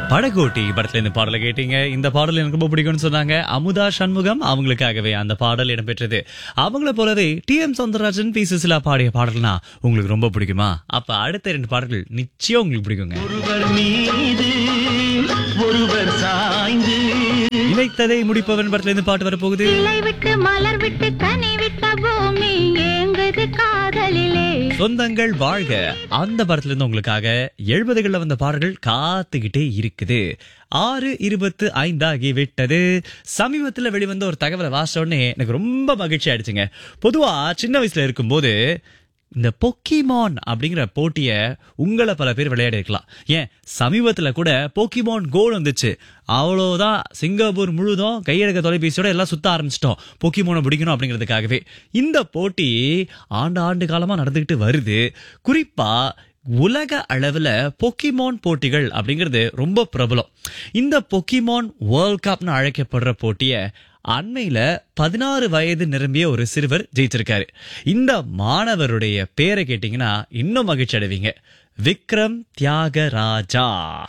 படகோட்டி படத்துல இந்த பாடலை கேட்டீங்க இந்த பாடல் எனக்கு ரொம்ப பிடிக்கும்னு சொன்னாங்க அமுதா சண்முகம் அவங்களுக்காகவே அந்த பாடல் இடம்பெற்றது அவங்கள போலவே T M Soundararajan P Susheela பாடிய பாடல்னா உங்களுக்கு ரொம்ப பிடிக்குமா அப்ப அடுத்த ரெண்டு பாடல்கள் நிச்சயம் உங்களுக்கு பிடிக்குங்க ஒருவர் மீது ஒருவர் சாய்ந்து நினைத்ததை முடிப்பவன் படத்துல இருந்து பாட்டு வரப்போகுது இலை விட்டு மலர் விட்டு கனி விட்ட பூமி ஏங்குது காதலிலே சொந்தங்கள் வாழ்க அந்த படத்துல இருந்து உங்களுக்காக எழுபதுகள்ல வந்த பாடல்கள் காத்துக்கிட்டே இருக்குது ஆறு இருபத்து ஐந்தாகி விட்டது சமீபத்துல வெளிவந்த ஒரு தகவலை வாசிச்ச உடனே எனக்கு ரொம்ப மகிழ்ச்சி ஆயிடுச்சுங்க பொதுவா சின்ன வயசுல இருக்கும்போது இந்த பொக்கிமான் அப்படிங்கிற போட்டிய உங்களை பல பேர் விளையாடி இருக்கலாம் ஏன் சமீபத்துல கூட போக்கிமான் கோல் வந்துச்சு அவ்வளவுதான் சிங்கப்பூர் முழுதும் கையெழுக்க தொலைபேசியோட எல்லாம் சுத்த ஆரம்பிச்சிட்டோம் போக்கிமோனை பிடிக்கணும் அப்படிங்கிறதுக்காகவே இந்த போட்டி ஆண்டு ஆண்டு காலமா நடந்துகிட்டு வருது குறிப்பா உலக அளவுல பொக்கிமான் போட்டிகள் அப்படிங்கிறது ரொம்ப பிரபலம் இந்த பொக்கிமான் வேர்ல்ட் கப்னு அழைக்கப்படுற போட்டிய அண்மையில பதினாறு வயது நிரம்பிய ஒரு சிறுவர் ஜெயிச்சிருக்காரு இந்த மாணவருடைய பேரை கேட்டீங்கன்னா இன்னும் மகிழ்ச்சி அடைவீங்க விக்ரம் தியாகராஜா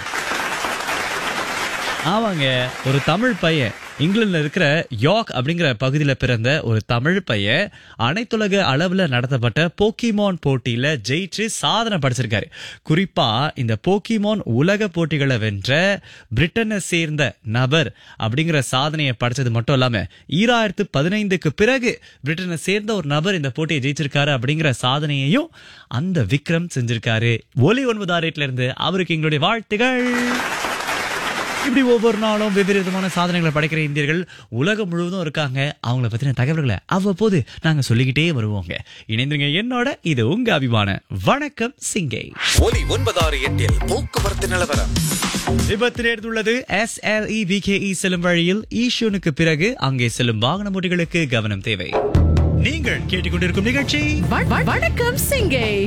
ஆமாங்க ஒரு தமிழ் பையன் இங்கிலாந்துல இருக்கிற யார்க் அப்படிங்கிற பகுதியில பிறந்த ஒரு தமிழ் பையன் அனைத்துலக அளவுல நடத்தப்பட்ட போக்கிமான் போட்டியில ஜெயிச்சு சாதனை படைச்சிருக்காரு குறிப்பா இந்த போக்கிமான் உலக போட்டிகளை வென்ற பிரிட்டனை சேர்ந்த நபர் அப்படிங்கிற சாதனையை படைச்சது மட்டும் இல்லாம ஈராயிரத்து பதினைந்துக்கு பிறகு பிரிட்டனை சேர்ந்த ஒரு நபர் இந்த போட்டியை ஜெயிச்சிருக்காரு அப்படிங்கிற சாதனையையும் அந்த விக்ரம் செஞ்சிருக்காரு ஒலி ஒன்பதாயிரத்துல இருந்து அவருக்கு எங்களுடைய வாழ்த்துகள் இப்படி ஒவ்வொரு நாளும் வெவ்வேறு விதமான சாதனைகளை படைக்கிற இந்தியர்கள் உலகம் முழுவதும் இருக்காங்க அவங்கள பத்தின தகவல்களை அவ்வப்போது நாங்க சொல்லிக்கிட்டே வருவோங்க இணைந்துங்க என்னோட இது உங்க அபிமான வணக்கம் சிங்கை ஒலி ஒன்பதாறு எட்டில் போக்குவரத்து நிலவரம் விபத்து நேர்ந்துள்ளது எஸ் எல் இ செல்லும் வழியில் ஈஷூனுக்கு பிறகு அங்கே செல்லும் வாகன ஓட்டிகளுக்கு கவனம் தேவை நீங்கள் கேட்டுக்கொண்டிருக்கும் நிகழ்ச்சி வ- வ- வணக்கம் சிங்கை